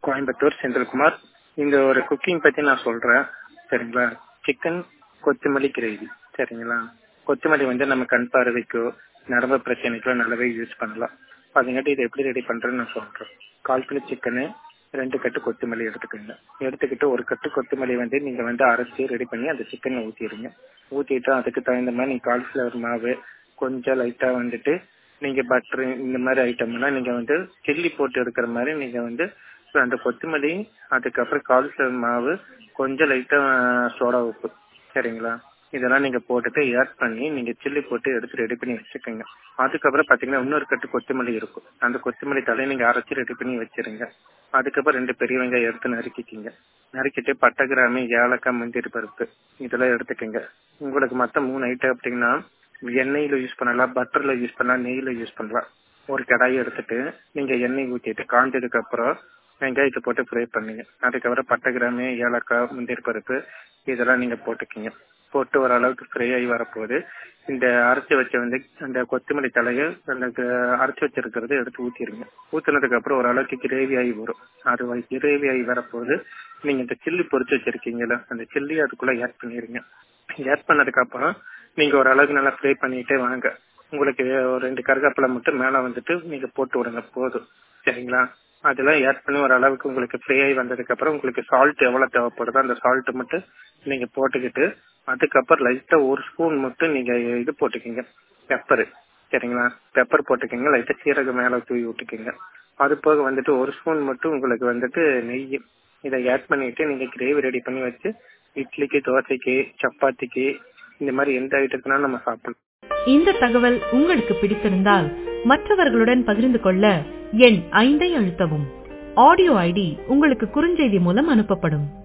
கோயம்புத்தூர் செந்தில்குமார் இந்த ஒரு குக்கிங் பத்தி நான் சொல்றேன் சரிங்களா சிக்கன் கொத்தமல்லி கிரேவி சரிங்களா கொத்தமல்லி வந்து நம்ம கண் பார்வைக்கோ நரம்பு பிரச்சனைக்கோ நல்லாவே யூஸ் பண்ணலாம் அதுங்காட்டி இதை எப்படி ரெடி பண்றேன்னு நான் சொல்றேன் கால் கிலோ சிக்கனு ரெண்டு கட்டு கொத்தமல்லி எடுத்துக்கோங்க எடுத்துக்கிட்டு ஒரு கட்டு கொத்தமல்லி வந்து நீங்க வந்து அரைச்சி ரெடி பண்ணி அந்த சிக்கன்ல ஊத்திடுங்க ஊத்திட்டு அதுக்கு தகுந்த மாதிரி நீங்க காலிஃபிளவர் மாவு கொஞ்சம் லைட்டா வந்துட்டு நீங்க பட்டர் இந்த மாதிரி ஐட்டம்லாம் நீங்க வந்து சில்லி போட்டு எடுக்கிற மாதிரி நீங்க வந்து அந்த கொத்தமல்லி அதுக்கப்புறம் காலிஃபிளவர் மாவு கொஞ்சம் லைட்டா சோடா உப்பு சரிங்களா இதெல்லாம் நீங்க போட்டுட்டு ஆட் பண்ணி நீங்க சில்லி போட்டு எடுத்து ரெடி பண்ணி வச்சுக்கோங்க அதுக்கப்புறம் பாத்தீங்கன்னா இன்னொரு கட்டு கொத்தமல்லி இருக்கும் அந்த கொத்தமல்லி தலையை நீங்க அரைச்சி ரெடி பண்ணி வச்சிருங்க அதுக்கப்புறம் ரெண்டு பெரிய வெங்காயம் எடுத்து நறுக்கிக்கிங்க நறுக்கிட்டு பட்டை கிராமி ஏலக்காய் முந்திரி பருப்பு இதெல்லாம் எடுத்துக்கோங்க உங்களுக்கு மொத்தம் மூணு ஐட்டம் அப்படின்னா எண்ணெயில யூஸ் பண்ணலாம் பட்டர்ல யூஸ் பண்ணலாம் நெய்ல யூஸ் பண்ணலாம் ஒரு கடாயை எடுத்துட்டு நீங்க எண்ணெய் ஊற்றிட்டு காஞ்சதுக்கு அப்புறம் வெங்காயத்தை போட்டு ஃப்ரை பண்ணுங்க அதுக்கப்புறம் பட்டை கிராமி ஏலக்காய் முந்திரி பருப்பு இதெல்லாம் நீங்க போட்டுக்கிங்க போட்டு ஓரளவுக்கு ஃப்ரை ஆகி வரப்போகுது இந்த அரைச்சி வச்ச வந்து அந்த கொத்தமல்லி தலையை அந்த அரைச்சி வச்சிருக்கிறது எடுத்து ஊத்திடுங்க ஊத்துனதுக்கு அப்புறம் ஓரளவுக்கு கிரேவி ஆகி வரும் அது கிரேவி ஆகி வரப்போகுது நீங்க இந்த சில்லி பொரிச்சு வச்சிருக்கீங்களா அந்த சில்லி அதுக்குள்ள ஆட் பண்ணிடுங்க ஆட் பண்ணதுக்கு அப்புறம் நீங்க ஓரளவுக்கு நல்லா ஃப்ரை பண்ணிட்டே வாங்க உங்களுக்கு ஒரு ரெண்டு கருகாப்பிலை மட்டும் மேல வந்துட்டு நீங்க போட்டு விடுங்க போதும் சரிங்களா அதெல்லாம் ஆட் பண்ணி ஒரு அளவுக்கு உங்களுக்கு ஃப்ரீ ஆகி வந்ததுக்கு அப்புறம் உங்களுக்கு சால்ட் எவ்வளவு தேவைப்படுதோ அந்த சால்ட் மட்டும் நீங்க போட்டுக்கிட்டு அதுக்கப்புறம் லைட்டா ஒரு ஸ்பூன் மட்டும் நீங்க இது போட்டுக்கிங்க பெப்பர் சரிங்களா பெப்பர் போட்டுக்கிங்க லைட்டா சீரகம் மேல தூவி விட்டுக்கிங்க அது போக வந்துட்டு ஒரு ஸ்பூன் மட்டும் உங்களுக்கு வந்துட்டு நெய் இதை ஆட் பண்ணிட்டு நீங்க கிரேவி ரெடி பண்ணி வச்சு இட்லிக்கு தோசைக்கு சப்பாத்திக்கு இந்த மாதிரி எந்த ஐட்டத்துனாலும் நம்ம சாப்பிடலாம் இந்த தகவல் உங்களுக்கு பிடித்திருந்தால் மற்றவர்களுடன் பகிர்ந்து கொள்ள எண் ஐந்தை அழுத்தவும் ஆடியோ ஐடி உங்களுக்கு குறுஞ்செய்தி மூலம் அனுப்பப்படும்